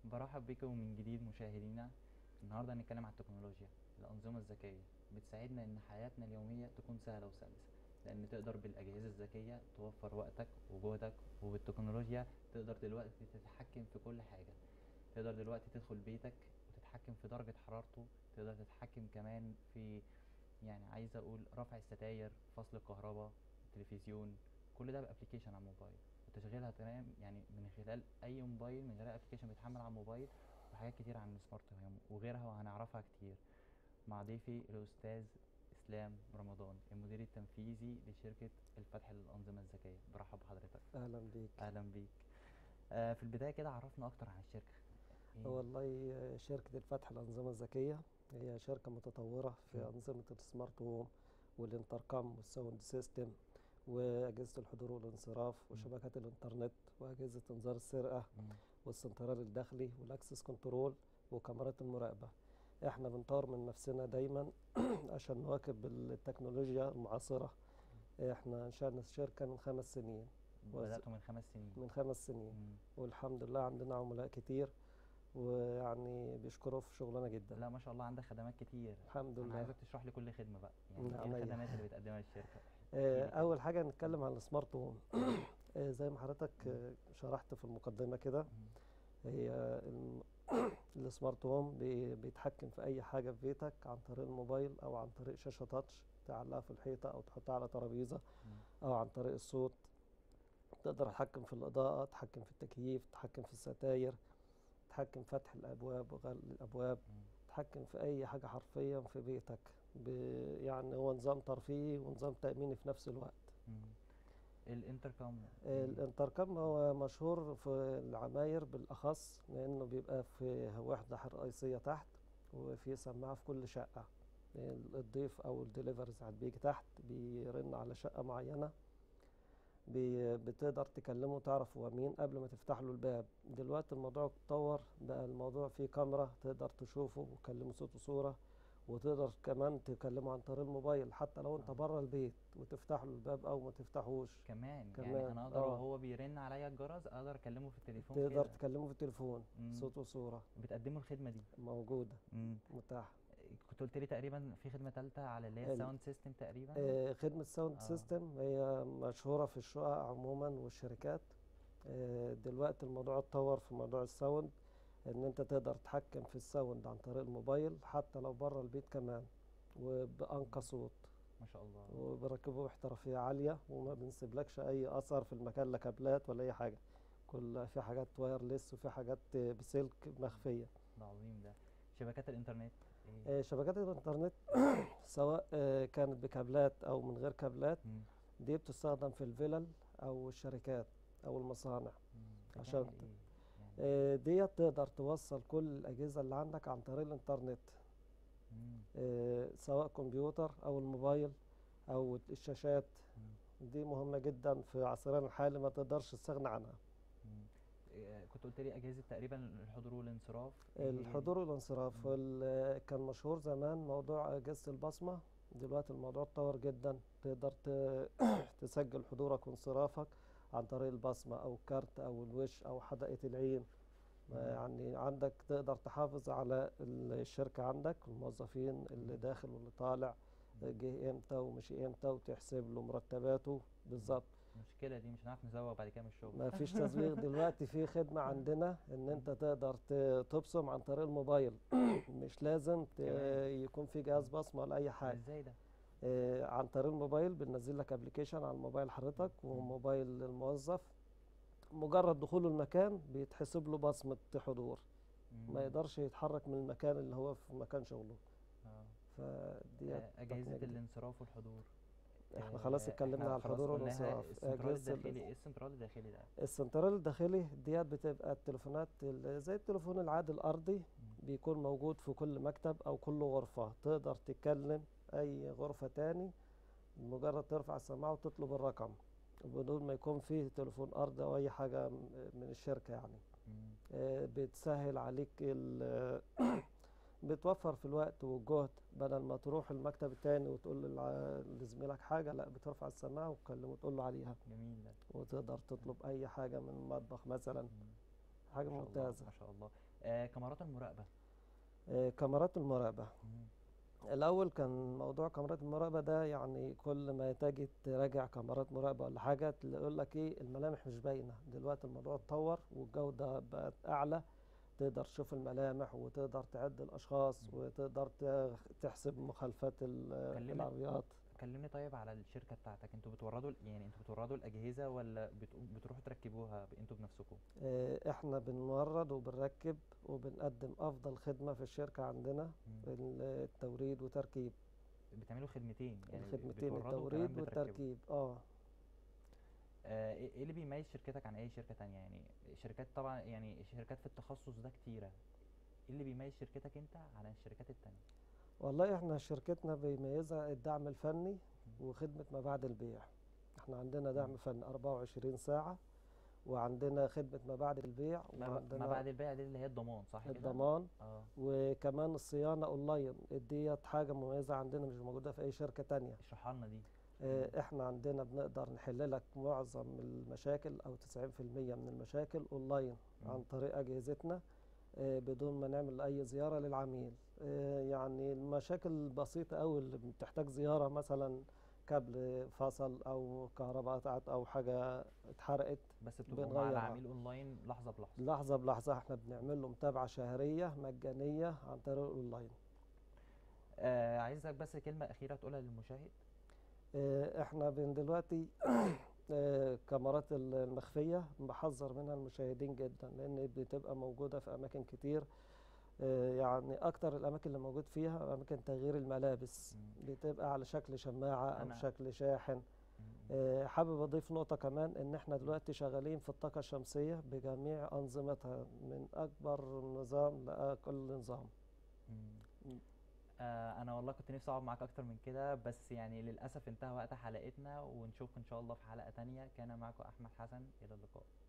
برحب بكم من جديد مشاهدينا النهارده هنتكلم عن التكنولوجيا الأنظمة الذكية بتساعدنا إن حياتنا اليومية تكون سهلة وسلسة لأن تقدر بالأجهزة الذكية توفر وقتك وجهدك وبالتكنولوجيا تقدر دلوقتي تتحكم في كل حاجة تقدر دلوقتي تدخل بيتك وتتحكم في درجة حرارته تقدر تتحكم كمان في يعني عايز أقول رفع الستاير فصل الكهرباء التلفزيون كل ده بأبليكيشن على الموبايل وتشغيلها تمام يعني من خلال أي موبايل من خلال أبليكيشن بيتحمل على الموبايل وحاجات كتير عن السمارت هوم وغيرها وهنعرفها كتير مع ضيفي الأستاذ إسلام رمضان المدير التنفيذي لشركة الفتح للأنظمة الذكية برحب بحضرتك اهلا بيك أهلا بيك آه في البداية كده عرفنا أكتر عن الشركة إيه؟ والله شركة الفتح الأنظمة الذكية هي شركة متطورة في مم. أنظمة السمارت هوم والانتركم والساوند سيستم وأجهزة الحضور والانصراف وشبكات الإنترنت وأجهزة إنذار السرقة مم. والسنترال الداخلي والأكسس كنترول وكاميرات المراقبة احنا بنطور من نفسنا دايما عشان نواكب التكنولوجيا المعاصرة احنا انشأنا الشركة من خمس سنين وز- بدأتوا من خمس سنين من خمس سنين مم. والحمد لله عندنا عملاء كتير ويعني بيشكروا في شغلنا جدا لا ما شاء الله عندك خدمات كتير الحمد أنا لله عايزك تشرح لي كل خدمة بقى يعني نعم، إيه أيوة. الخدمات اللي بتقدمها الشركة آه، احكيلي. اول حاجه نتكلم عن السمارت هوم آه، زي ما حضرتك آه، شرحت في المقدمه كده مم. هي الم- السمارت هوم بي- بيتحكم في اي حاجه في بيتك عن طريق الموبايل او عن طريق شاشه تاتش تعلقها في الحيطه او تحطها على ترابيزه مم. او عن طريق الصوت تقدر تتحكم في الاضاءه تتحكم في التكييف تتحكم في الستاير تتحكم في فتح الابواب وغلق الابواب مم. تتحكم في اي حاجه حرفيا في بيتك ب- يعني هو نظام ترفيهي ونظام تاميني في نفس الوقت مم. الانتركم الانتركم هو مشهور في العماير بالاخص لانه بيبقى في وحده رئيسيه تحت وفي سماعه في كل شقه الضيف او الدليفري ساعات بيجي تحت بيرن على شقه معينه بي- بتقدر تكلمه وتعرف هو مين قبل ما تفتح له الباب دلوقتي الموضوع اتطور بقى الموضوع فيه كاميرا تقدر تشوفه وتكلمه صوت وصورة وتقدر كمان تكلمه عن طريق الموبايل حتى لو انت آه. بره البيت وتفتح له الباب او ما تفتحوش كمان, كمان، يعني انا اقدر آه. وهو بيرن عليا الجرس اقدر اكلمه في التليفون تقدر كده تكلمه في التليفون مم. صوت وصورة بتقدموا الخدمه دي موجودة مم. متاحة كنت قلت لي تقريبا في خدمه ثالثه على اللي هي ال- الساوند سيستم تقريبا آه، خدمة ساوند آه. سيستم هي مشهورة في الشقق عموما والشركات آه، دلوقتي الموضوع اتطور في موضوع الساوند ان انت تقدر تتحكم في الساوند عن طريق الموبايل حتى لو بره البيت كمان وبأنقى صوت ما شاء الله وبركبه باحترافية عالية وما بنسيبلكش أي أثر في المكان لا كابلات ولا أي حاجة كل في حاجات وايرلس وفي حاجات بسلك مخفية ده عظيم ده شبكات الانترنت ايه آه، شبكات الإنترنت سواء آه، كانت بكابلات أو من غير كابلات مم. دي بتستخدم في الفلل أو الشركات أو المصانع مم. عشان بتعمل ت- ايه يعني آه، ديت تقدر توصل كل الأجهزة اللي عندك عن طريق الإنترنت مم. آه، سواء كمبيوتر أو الموبايل أو الشاشات مم. دي مهمة جدا في عصرنا الحالي ما تقدرش تستغنى عنها مم. إيه، كنت قلت لي اجهزه تقريبا الحضور والانصراف إيه؟ الحضور والانصراف مم. وال- كان مشهور زمان موضوع أجهزة البصمة دلوقتي الموضوع اتطور جدا تقدر ت- تسجل حضورك وانصرافك عن طريق البصمة أو الكارت أو الوش أو حدقة العين مم. يعني عندك تقدر تحافظ على الشركة عندك الموظفين اللي مم. داخل واللي طالع مم. جه امتى ومشي امتى وتحسب له مرتباته بالظبط المشكله دي مش هنعرف نزوق بعد كده من الشغل ما فيش تزويق دلوقتي في خدمة عندنا ان انت تقدر ت- تبصم عن طريق الموبايل مش لازم ت- كمان. يكون في جهاز بصمة ولا اي حاجة ازاي ده آه، عن طريق الموبايل بننزل لك ابلكيشن على الموبايل حضرتك وموبايل الموظف مجرد دخوله المكان بيتحسب له بصمة حضور مم. ما يقدرش يتحرك من المكان اللي هو في مكان شغله اه فدي آه، اجهزه الانصراف والحضور احنا آه، خلاص اتكلمنا إحنا على خلاص الحضور قلناها. والانصراف السنترال أجهزة ال- الداخلي ايه السنترال الداخلي ده السنترال الداخلي ديت بتبقى التليفونات ال- زي التليفون العادي الأرضي بيكون موجود في كل مكتب أو كل غرفة تقدر تتكلم أي غرفة تاني مجرد ترفع السماعة وتطلب الرقم بدون ما يكون فيه تليفون أرضي أو أي حاجة م- من الشركة يعني مم. آه، بتسهل عليك ال- بتوفر في الوقت والجهد بدل ما تروح المكتب التاني وتقول للع- لزميلك حاجة لا بترفع السماعة وتكلمه وتقول له عليها جميل ده وتقدر تطلب أي حاجة من المطبخ مثلا مم. حاجة ما شاء الله ممتازة ما شاء الله آه كاميرات المراقبة آه، كاميرات المراقبة مم. الأول كان موضوع كاميرات المراقبة ده يعني كل ما تجي تراجع كاميرات مراقبة ولا حاجة يقول لك إيه الملامح مش باينة دلوقتي الموضوع اتطور والجودة بقت أعلى تقدر تشوف الملامح وتقدر تعد الأشخاص مم. وتقدر ت- تحسب مخالفات ال- كلمني العربيات كلمني طيب على الشركة بتاعتك انتوا بتوردوا ال- يعني انتوا بتوردوا الأجهزة ولا بتقو- بتروحوا تركبوها ب- انتوا بنفسكم آه، احنا بنورد وبنركب وبنقدم أفضل خدمة في الشركة عندنا مم. في التوريد وتركيب بتعملوا خدمتين يعني ب- الخدمتين بتوردوا وكمان التوريد بتركبوا والتركيب اه آه، ايه إيه اللي بيميز شركتك عن اي شركة تانية يعني شركات طبعا يعني شركات في التخصص ده كتيرة ايه اللي بيميز شركتك انت عن الشركات التانية والله احنا شركتنا بيميزها الدعم الفني وخدمة ما بعد البيع احنا عندنا دعم مم. فني 24 ساعة وعندنا خدمة ما بعد البيع ما, ب- ما وعندنا بعد البيع دي اللي هي الضمان صح كده الضمان اه وكمان الصيانة اونلاين ديت حاجة مميزة عندنا مش موجودة في اي شركة تانية اشرحها لنا دي اه، احنا عندنا بنقدر نحل لك معظم المشاكل او 90% من المشاكل اونلاين مم. عن طريق اجهزتنا اه، بدون ما نعمل اي زيارة للعميل اه، يعني المشاكل البسيطة أوي اللي بتحتاج زيارة مثلا كابل فصل او كهرباء قطعت او حاجة اتحرقت بس بتبقوا مع بنغيرها. العميل اونلاين لحظة بلحظة لحظة بلحظة احنا بنعمل له متابعة شهرية مجانية عن طريق الاونلاين آه عايزك بس كلمة أخيرة تقولها للمشاهد اه، احنا بين دلوقتي اه، كاميرات ال- المخفية بحذر منها المشاهدين جدا لان بتبقى موجودة في اماكن كتير اه، يعني اكتر الاماكن اللي موجود فيها اماكن تغيير الملابس مم. بتبقى على شكل شماعة او أنا- شكل شاحن مم. اه، حابب اضيف نقطة كمان ان احنا دلوقتي شغالين في الطاقة الشمسية بجميع انظمتها من اكبر نظام لاقل نظام مم. آه انا والله كنت نفسي اقعد معاك اكتر من كده بس يعني للاسف انتهى وقت حلقتنا ونشوفكم ان شاء الله في حلقة تانية كان معكم احمد حسن الى اللقاء